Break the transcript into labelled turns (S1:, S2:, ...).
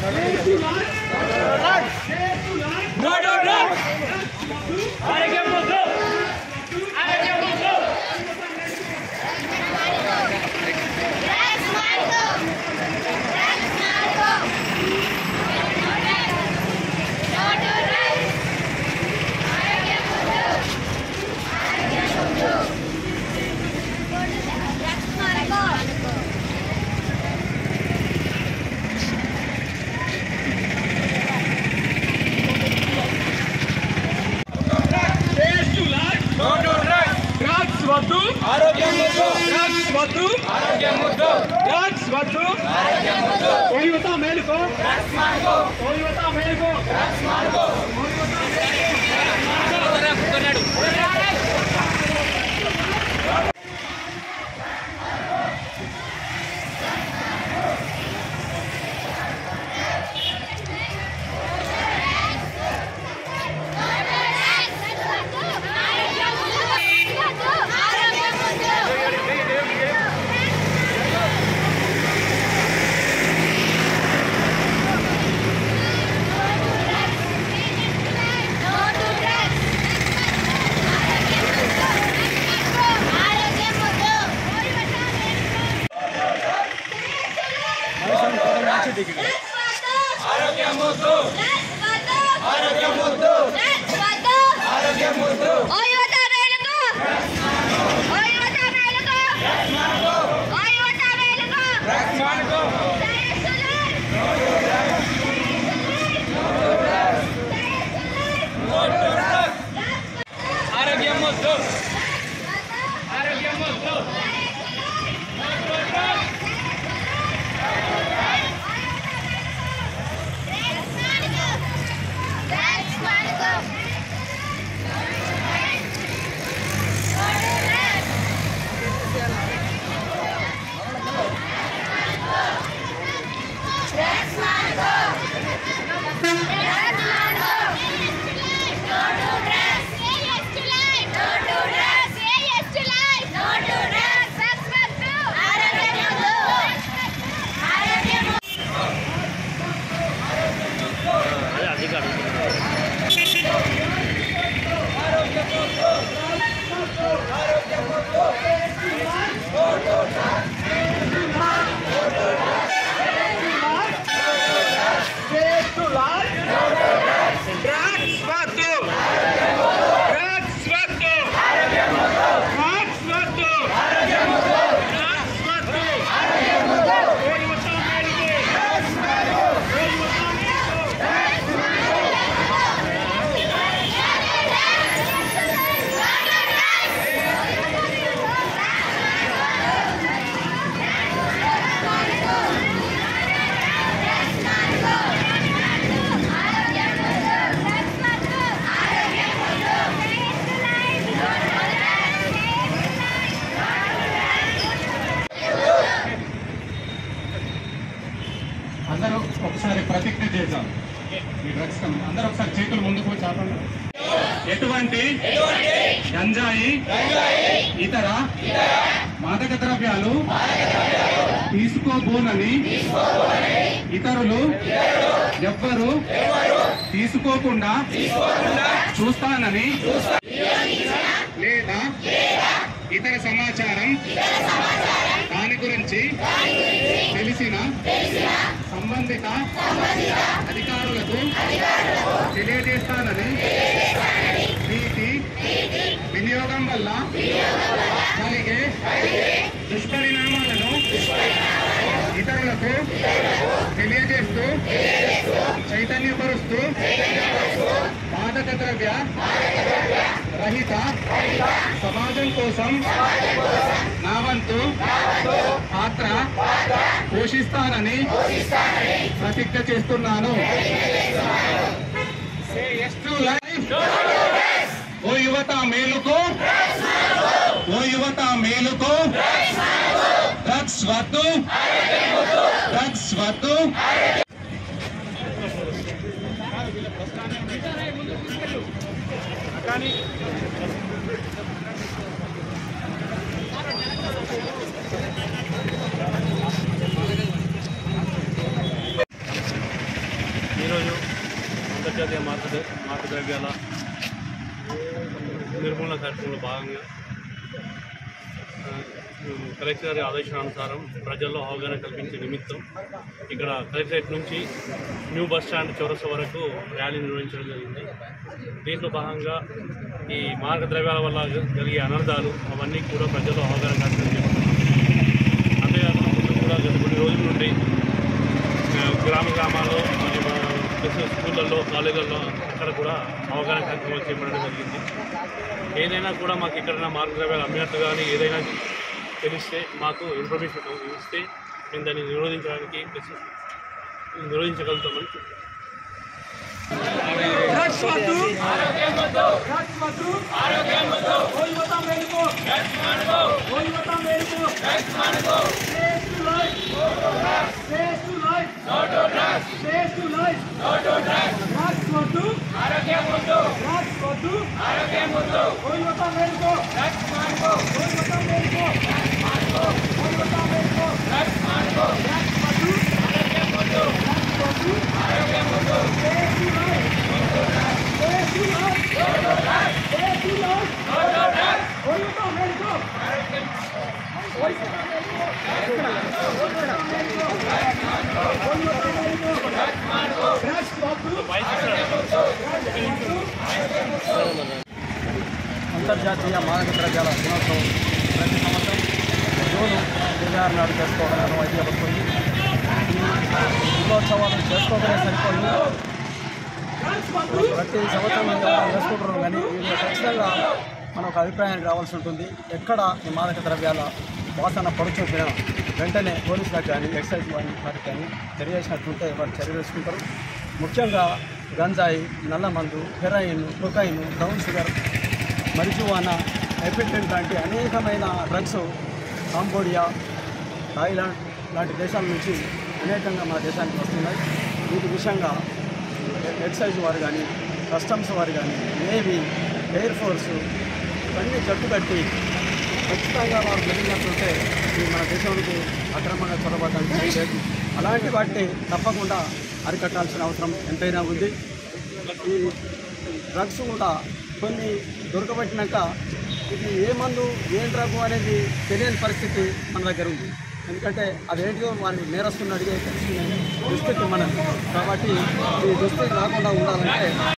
S1: Drugs వద్దు drugs వద్దు drugs వద్దు ఓ యువత మేలుకో ఓ యువత మేలుకో ఆరోగ్యం వద్దు ఆరోగ్యం వద్దు డ్రగ్స్ వద్దు డ్రగ్స్ వద్దు డ్రగ్స్ వద్దు డ్రగ్స్ వద్దు ఓ యువత మేలుకో ఓ యువత మేలుకో
S2: అందరూ ఒకసారి ప్రతిజ్ఞ చేద్దాం ఈ డ్రగ్స్ కం- అందరూ ఒకసారి చేతులు ముందుకు చాపండి ఎటువంటి గంజాయి ఇతర మాదక ద్రవ్యాలు తీసుకోబోనని ఇతరులు ఎవ్వరు తీసుకోకుండా చూస్తానని లేదా ఇతర సమాచారం దాని గురించి తెలిసిన సంబంధిత అధికారులకు తెలియజేస్తానని వీటి వినియోగం వల్ల కలిగే దుష్పరిణామాలను ఇతరులకు తెలియజేస్తూ చైతన్యపరుస్తూ మాదక ద్రవ్య రహిత సమాజం కోసం నా వంతు పాత్ర పోషిస్తానని ప్రతిజ్ఞ చేస్తున్నాను Say yes to life. ఓ యువత మేలుకో ఓ యువత మేలుకో డ్రగ్స్ వద్దు డ్రగ్స్ వద్దు
S3: అంతర్జాతీయ మార్గ మార్గద్రవ్యాల నిర్మూలన కార్యక్రమంలో భాగంగా ఆ, కలెక్టర్ గారి ఆదేశానుసారం ప్రజల్లో అవగాహన కల్పించే నిమిత్తం ఇక్కడ కలెక్టరేట్ నుంచి న్యూ బస్ స్టాండ్ చౌరస్తా వరకు ర్యాలీ నిర్వహించడం జరిగింది దీంట్లో భాగంగా ఈ మార్గ ద్రవ్యాల వల్ల జరిగే అనర్థాలు అవన్నీ కూడా ప్రజల్లో అవగాహన కార్యక్రమం చేపడుతున్నాం అంతేకాకుండా ముందు కూడా గత కొన్ని రోజుల నుండి ఆ, గ్రామ గ్రామాల్లో మరియు మన బిజినెస్ స్కూళ్ళల్లో కాలేజీల్లో అక్కడ కూడా అవగాహన కార్యక్రమాలు చేపట్టడం జరిగింది ఏదైనా కూడా మాకు ఎక్కడైనా మార్గ ద్రవ్యాలు అమ్మినట్టు కానీ ఏదైనా తెలిస్తే మాకు ఇన్ఫర్మేషన్ ఇస్తే మేము దాన్ని నిరోధించడానికి నిరోధించగలుగుతామని చెప్తున్నాం.
S1: డ్రగ్స్ వద్దు డ్రగ్స్ వద్దు ఓ యువత మేలుకో ఓ యువత మేలుకో safe to life safe to life safe to life drugs వద్దు డ్రగ్స్ వద్దు ఓ యువత మేలుకో ఓ యువత మేలుకో ఓ యువత మేలుకో డ్రగ్స్ వద్దు డ్రగ్స్ వద్దు
S4: అంతర్జాతీయ మాదక ద్రవ్యాల దినోత్సవం ప్రతి సంవత్సరం జూన్ ఇరవై ఆరు నాడు చేసుకోవడం ఐడియపడుతుంది ఈ దినోత్సవాలు చేసుకోవడమే సరిపోయి ప్రతి సంవత్సరం ఇంకా చేసుకుంటున్నాం కానీ ఇది ఖచ్చితంగా మనం ఒక అభిప్రాయానికి రావాల్సి ఉంటుంది ఎక్కడ ఈ మాదక ద్రవ్యాల వాసన పడుచొప్పిన వెంటనే పోలీసులకు కానీ ఎక్సైజ్ వారి వారికి కానీ తెలియజేసినట్టుంటే వారు చర్య తీసుకుంటారు ముఖ్యంగా గంజాయి నల్ల మందు heroin cocaine brown sugar marijuana ఎపిటెంట్ లాంటి అనేకమైన డ్రగ్స్ కాంబోడియా థాయిలాండ్ లాంటి దేశాల నుంచి అనేకంగా మన దేశానికి వస్తున్నాయి వీటి విషయంగా ఎక్సైజ్ వారు కానీ కస్టమ్స్ వారు కానీ నేవీ ఎయిర్ ఫోర్స్ ఇవన్నీ జట్టు కట్టి ఖచ్చితంగా వారు జరిగినట్టుంటే ఈ మన దేశానికి అక్రమంగా చొరబడడానికి లేదు అలాంటి వాటిని తప్పకుండా అరికట్టాల్సిన అవసరం ఎంతైనా ఉంది ఈ డ్రగ్స్ కూడా కొన్ని దొరకబట్టినాక ఇది ఏ మందు ఏం డ్రగ్ అనేది తెలియని పరిస్థితి మన దగ్గర ఉంది ఎందుకంటే అదేంటిదో వారిని నేరస్తుని అడిగే పరిస్థితి దుస్థితి మనది కాబట్టి ఈ దుస్థితి రాకుండా ఉండాలంటే